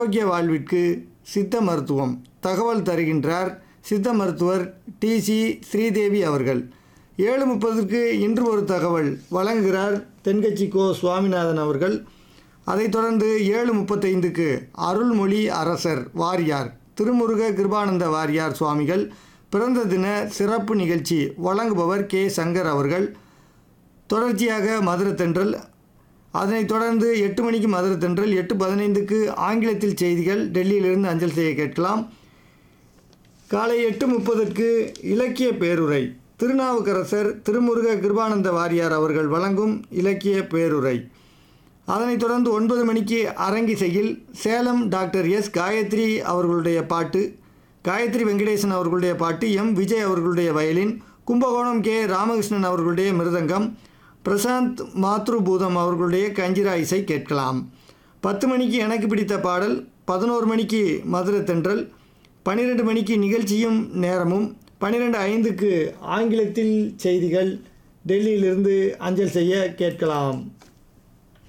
ஆரோக்கிய வாழ்விற்கு சித்த மருத்துவம் தகவல் தருகின்றார் சித்த மருத்துவர் டி சி ஸ்ரீதேவி அவர்கள் ஏழு முப்பதுக்கு இன்று ஒரு தகவல் வழங்குகிறார் தென்கட்சி கோ சுவாமிநாதன் அவர்கள் அதைத் தொடர்ந்து ஏழு முப்பத்தைந்துக்கு அருள்மொழி அரசர் வாரியார் திருமுருக கிருபானந்த வாரியார் சுவாமிகள் பிறந்த தின சிறப்பு நிகழ்ச்சி வழங்குபவர் கே சங்கர் அவர்கள் தொடர்ச்சியாக மதுரை தென்றல் அதனைத் தொடர்ந்து எட்டு மணிக்கு மதுரை தென்றல் எட்டு பதினைந்துக்கு ஆங்கிலத்தில் செய்திகள் டெல்லியிலிருந்து அஞ்சல் செய்ய கேட்கலாம் காலை எட்டு முப்பதுக்கு இலக்கிய பேருரை திருநாவுக்கரசர் திருமுருக கிருபானந்த வாரியார் அவர்கள் வழங்கும் இலக்கிய பேருரை அதனைத் தொடர்ந்து ஒன்பது மணிக்கு அரங்கிசையில் சேலம் டாக்டர் எஸ் காயத்ரி அவர்களுடைய பாட்டு காயத்ரி வெங்கடேசன் அவர்களுடைய பாட்டு எம் விஜய் அவர்களுடைய வயலின் கும்பகோணம் கே ராமகிருஷ்ணன் அவர்களுடைய மிருதங்கம் பிரசாந்த் மாத்ருபூதம் அவர்களுடைய கஞ்சிரா இசை கேட்கலாம் பத்து மணிக்கு எனக்கு பிடித்த பாடல் பதினோரு மணிக்கு மதுரை தென்றல் பன்னிரெண்டு மணிக்கு நிகழ்ச்சியும் நேரமும் பன்னிரெண்டு ஐந்துக்கு ஆங்கிலத்தில் செய்திகள் டெல்லியிலிருந்து அஞ்சல் செய்ய கேட்கலாம்